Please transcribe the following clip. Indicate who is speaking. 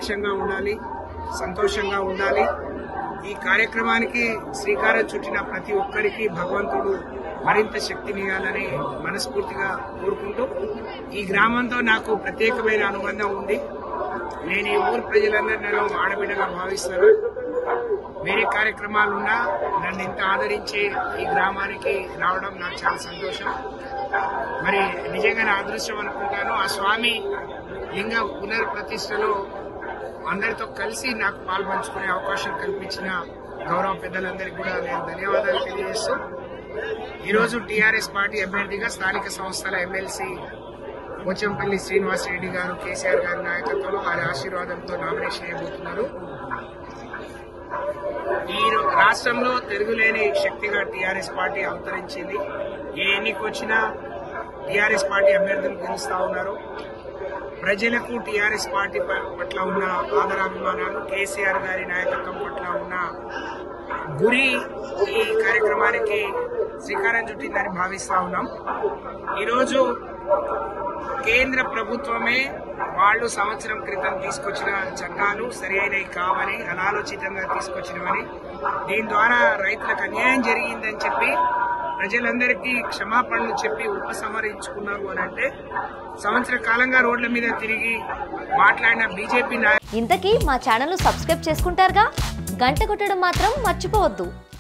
Speaker 1: సుభిక్షంగా ఉండాలి సంతోషంగా ఉండాలి ఈ కార్యక్రమానికి శ్రీకారం చుట్టిన ప్రతి ఒక్కరికి భగవంతుడు మరింత శక్తినియాలని మనస్ఫూర్తిగా కోరుకుంటూ ఈ గ్రామంతో నాకు ప్రత్యేకమైన అనుబంధం ఉంది నేను ఈ ఊరు ప్రజలందరూ నన్ను ఆడబిడ్డగా భావిస్తారు వేరే కార్యక్రమాలున్నా నన్ను ఇంత ఆదరించి ఈ గ్రామానికి రావడం నాకు చాలా సంతోషం మరి నిజంగా నా అదృష్టం అనుకుంటాను ఆ స్వామి లింగ పునర్ప్రతిష్టలో అందరితో కలిసి నాకు పాల్పంచుకునే అవకాశం కల్పించిన గౌరవ పెద్దలందరికీ కూడా నేను ధన్యవాదాలు తెలియజేస్తూ ఈరోజు టీఆర్ఎస్ పార్టీ అభ్యర్థిగా స్థానిక సంస్థల ఎమ్మెల్సీ పోచంపల్లి శ్రీనివాస్ రెడ్డి గారు కేసీఆర్ గారి నాయకత్వంలో వారి ఆశీర్వాదంతో నామినేషన్ చేయబోతున్నారు ఈ రో- రాష్ట్రంలో తిరుగులేని శక్తిగా టీఆర్ఎస్ పార్టీ అవతరించింది ఏ ఎన్నిక వచ్చినా టీఆర్ఎస్ పార్టీ అభ్యర్థులు గెలుస్తా ఉన్నారు ప్రజలకు టీఆర్ఎస్ పార్టీ ప- పట్ల ఉన్న ఆదరాభిమానాలు కేసీఆర్ గారి నాయకత్వం పట్ల ఉన్న గురి ఈ కార్యక్రమానికి శ్రీకారం చుట్టిందని భావిస్తా ఉన్నాం ఈరోజు కేంద్ర ప్రభుత్వమే వాళ్ళు సంవత్సరం క్రితం తీసుకొచ్చిన చట్టాలు సరైనవి కావని అనాలోచితంగా తీసుకొచ్చినవని దీని ద్వారా రైతులకు అన్యాయం జరిగిందని చెప్పి ప్రజలందరికీ క్షమాపణలు చెప్పి ఉపసంహరించుకున్నారు అని అంటే సంవత్సర కాలంగా రోడ్ల మీద తిరిగి మాట్లాడిన బీజేపీ నాయకులు
Speaker 2: ఇంతకీ మా ఛానల్ను సబ్స్క్రైబ్ చేసుకుంటారుగా గంట కొట్టడం మాత్రం మర్చిపోవద్దు